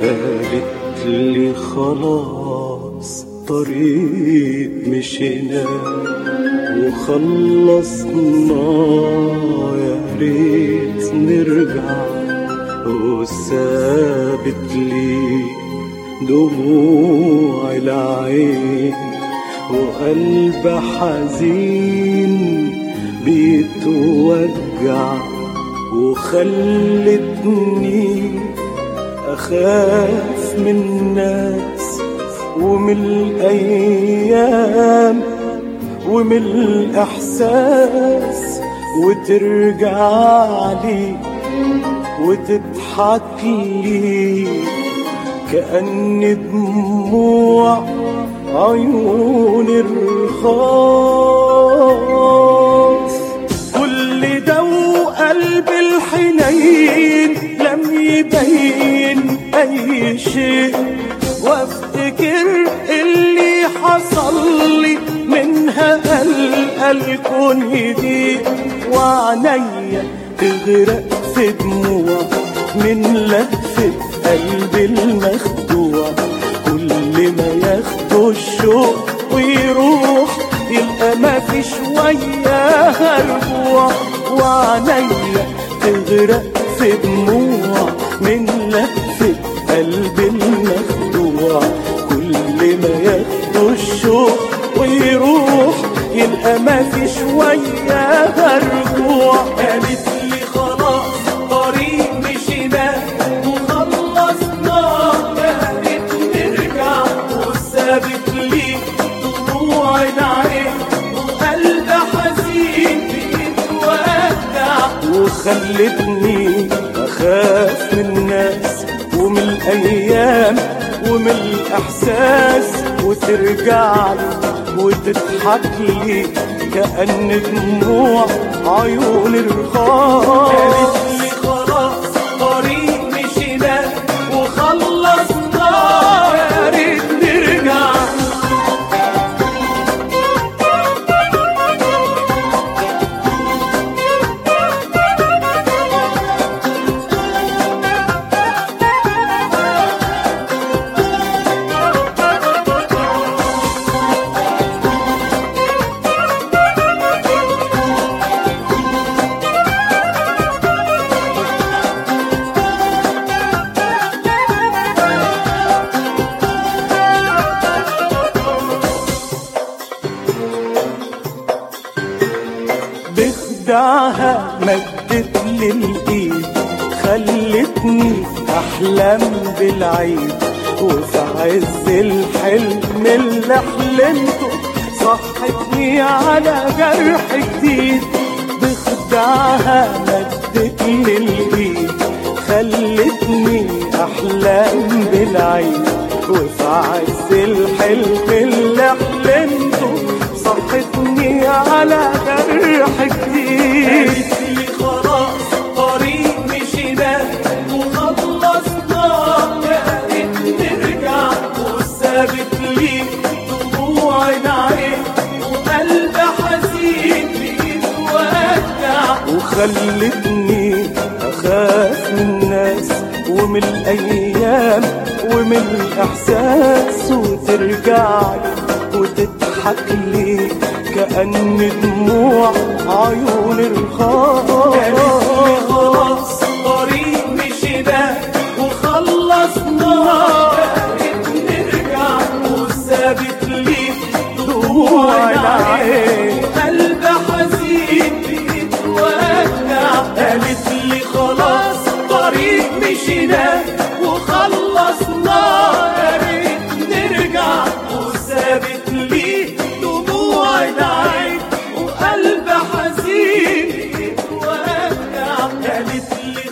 قالت لي خلاص طريق مشينا وخلصنا يا ريت نرجع وسابت لي دموع العين وقلب حزين بيتوجع وخلتني أخاف من الناس ومن الأيام ومن الإحساس وترجع لي وتضحك لي كأن دموع عيون الرخاص كل ده وقلب الحنين لم يبين أي شيء وافتكر اللي حصل لي منها قلق الكون يضيق وعنيا تغرق في دموع من لهفة قلبي المخدوع كل ما ياخده الشوق ويروح يبقى ما في شوية رجوع وعنيا تغرق في دموع من لهفة قلبي المخدوع كل ما ياخده الشوق ويروح يبقى ما في شوية رجوع قالت لي خلاص طريق مشينا وخلصنا يا ريت نرجع وسابت لي دموع العين وقلب حزين بيتوجع وخلتني اخاف من الناس ومن الايام ومن الاحساس وترجع لي وتضحك لي كأن دموع عيون الرخاص قالت لي خلاص طريق مشينا وخلصنا يا ريت نرجع بخدعها مدت لي الايد خلتني احلم بالعيد وفي عز الحلم اللي حلمته صحتني على جرح جديد بخدعها مدت لي الايد خلتني احلم بالعيد وفي عز الحلم اللي حلمته صحتني على جرح جديد قالت لي خلاص طريق مشينا وخلصنا يا ريت نرجع وسابت لي دموع العين وقلب حزين بيتوجع وخلتني اخاف من الناس ومن الايام ومن الاحساس وترجع لي وتضحك لي كأن دموع عيون الرخاص خلاص طريق مشينا وخلصنا نرجع وسابت لي دموع العين قلب حزين بيتوجع قالت لي خلاص طريق مشينا وخلصنا يا ريت نرجع وسابت لي دموع العين وقلب حزين بيتوجع قالت لي